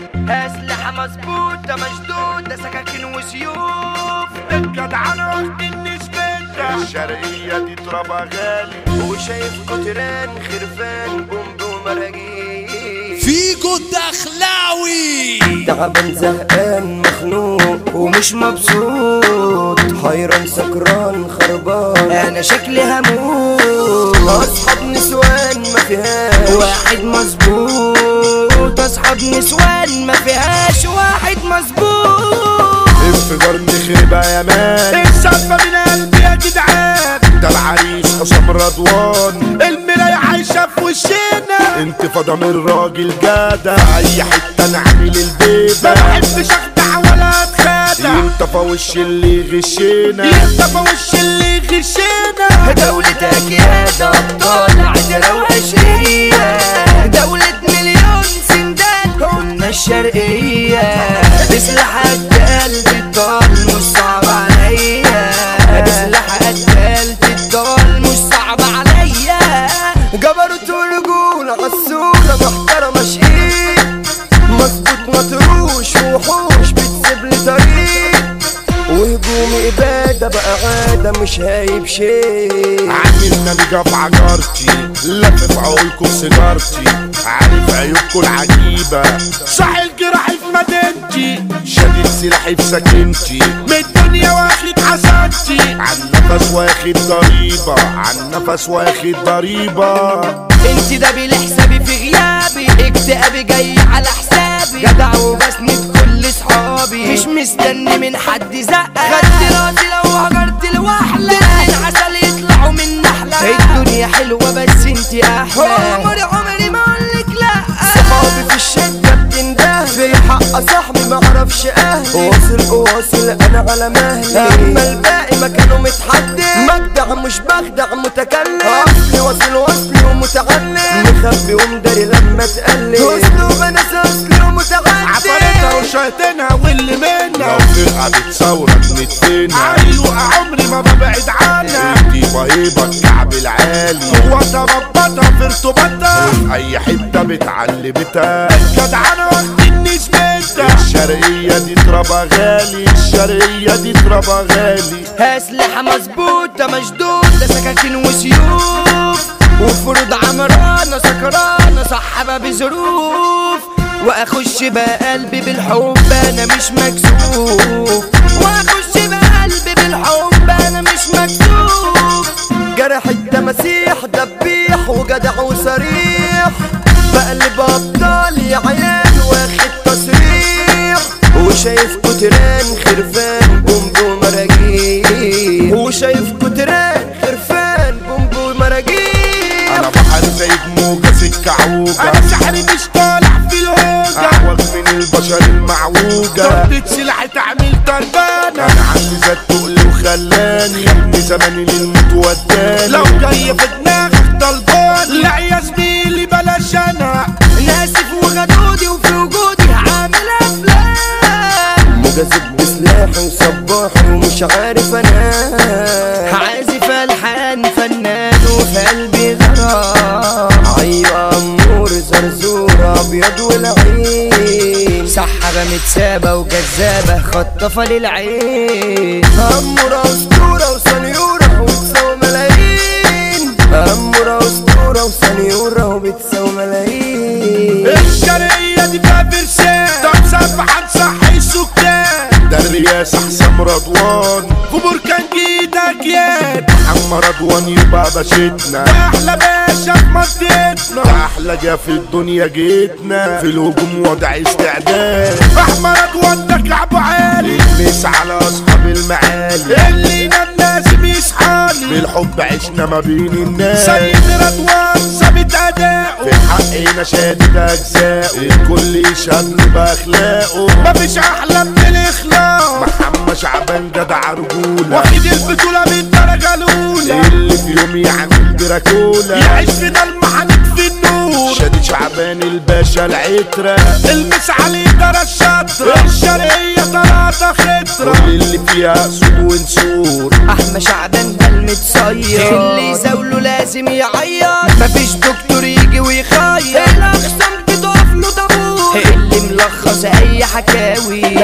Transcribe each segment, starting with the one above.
أسلحة مظبوطة مشدودة سكاكين وسيوف الجدعنة واخدين نسبتها الشرقية دي ترابها غالي وشايف كتران خرفان بومب ومراجيح فيجو الدخلاوي تعبان زهقان مخنوق ومش مبسوط حيران سكران خربان انا شكلي هموت اصحاب نسوان ما فيهاش واحد مظبوط اصحاب نسوان ما فيهاش واحد مظبوط انفجار نخربها يا مان السالفة من قلبي يا جدعان ده العريس حسام رضوان المراية عايشة في وشنا انتفاضة من راجل جدع اي حتة نعمل البيبة ما بحبش اخدع ولا اتخادع ينطفى وش اللي يغشنا ينطفى وش اللي يغشنا دولتك يا ابطال عشرة وعشرية دولة مليون سندان قلنا الشرقية بسلاح قد قلبي الضال مش صعب عليا بسلاح قد قلبي الضال مش صعب عليا جبروت ورجولة غسولة محترمة شقيق مظبوط مطروش وحوش بتسيب لي طريق وهجوم إبادة بقى عادة مش هايب شيء عاملنا نجا في عجارتي لف في عقولكم سيجارتي عارف عيوبكم العجيبة صح الجراح في مدينتي شديد سلاحي في سكنتي من الدنيا واخد حسنتي عن نفس واخد ضريبة عن نفس واخد ضريبة انت ده بالحسابي في غيابي اكتئابي جاي على حسابي جدع وبسند كل صحابي مش مستني من حد زقة خدت راسي لو هجرت لوحلة اتنين عسل يطلعوا من نحلة الدنيا حلوة بس انت احلى عمري عمري ما اقولك لا صحابي في الشدة بتنده في حق صاحبي ما اعرفش اهلي واصل واصل انا على مهلي اما الباقي مكانه متحدد مجدع مش بخدع متكلم اصلي واصل واصلي ومتعلم مخبي ومداري لما تقلب اسلوب انا اصلي ومتعلم عفرتها وشيطانها واللي منها لو فرقة بتصورك ندفنها ايوه عمري ما ببعد عنها انتي بهيبة الكعب العالي هو تربطها في ارتباطها وفي اي حتة بتعلمتها الجدعنة واخدين نسبتها الشرقية دي ترابها غالي الشرقية دي ترابها غالي أسلحة مظبوطة مشدودة سكاكين وسيوف وفروض عمرانة سكرانة صحبة بظروف واخش بقى قلبي بالحب انا مش مكسوف واخش بقى قلبي بالحب انا مش مكسوف جرح التماسيح دبيح وجدع وصريح بقلب ابطال يا عيال واخد تصريح وشايف كتران خرفان بومب ومراجيح وشايف كتران خرفان بومب ومراجيح انا بحر زي موجة سكة عوجة انا سحري مش طالع في الهوجة اعوج من البشر المعوجة ضربة سلاح تعمل تربانة انا عندي ذات تقل وخلاني خلني زماني للموت وداني لو جاي في دماغك طلباني لا يا زميلي بلاش انا ناسف وغدودي وفي وجودي هعمل افلام مجذب بسلاحي وصباحي ومش عارف انا عازف الحان فنان وفي قلبي غرام ايوه امور زرزوره ابيض والعين سحبه متسابه وجذابه خطفه للعين اموره اسطوره وسنيوره وبتساوي ملايين اموره اسطوره وسنيوره وبتساوي ملايين الشرقية دي فيها فرسان طب سبحان صحي السكان ده الرياس حسام رضوان في بركان جيدك ياد محمد رضوان يبقى باشتنا ده احلى باشا في منطقتنا ده احلى جا في الدنيا جيتنا في الهجوم وضع استعداد احمد رضوان ده كعبه عالي المس على اصحاب المعالي اللي ينام لازم يصحالي بالحب عشنا ما بين الناس سيد رضوان ثابت اداؤه في حقنا شادد اجزاؤه الكل يشهد باخلاقه مفيش احلى من الاخلاق محمد شعبان جدع رجوله واخد البطوله بالدرجه الاولى اللي في يوم يعمل دراكولا يعيش في ضلمه هنطفي النور شادي شعبان الباشا العترة المس عليه ترى الشطرة الشرقية طلعت خطرة كل اللي فيها اسود ونسور احمى شعبان ده المتصير اللي يزاوله لازم يعيط مفيش دكتور يجي ويخيط الاقسام بتقف له طابور اللي ملخص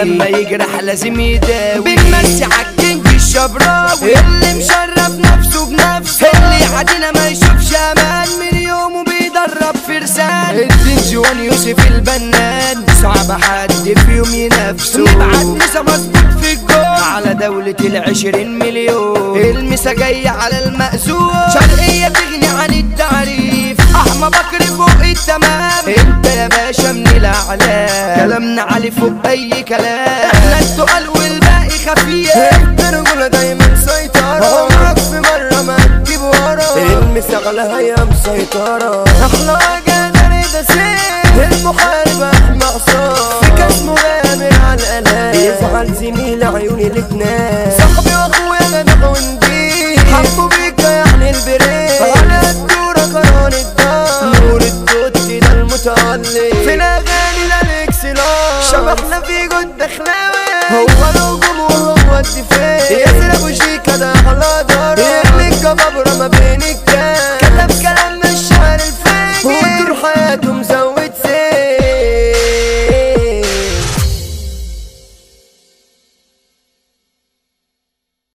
لما يجرح لازم يداوي بنمسي عالكينج الشبراوي اللي مشرف نفسه بنفسه اللي عادينا ما يشوفش امان من يومه بيدرب فرسان الدين جوان يوسف البنان صعب حد في يوم ينافسه نبعت مسا مظبوط في الجول على دولة العشرين مليون المسا جاية على المأذون شرقية تغني عن التعريف أحمى بكر فوق التمام انت يا باشا من الأعلام كلامنا علي فوق أي كلام احنا التقال والباقي خفيف الرجولة دايما سيطرة عمرك في مرة ما تجيب ورا المساغلة هي مسيطرة أحلى جدر ده سيف المحارب أحمى عصام في كاس مغامر على الآلات يزعل زميل عيوني الاتنين صاحبي وأخويا جدع ونديل حبوا بيك يعني البريك على الدورة قران الدار نور الدوت ده المتعلق في الأغاني الإكسلار شبحنا في جد دخلاوي هو الهجوم وهو الدفاع ياسر ابو شيكا ده على داره يهلك جبابرة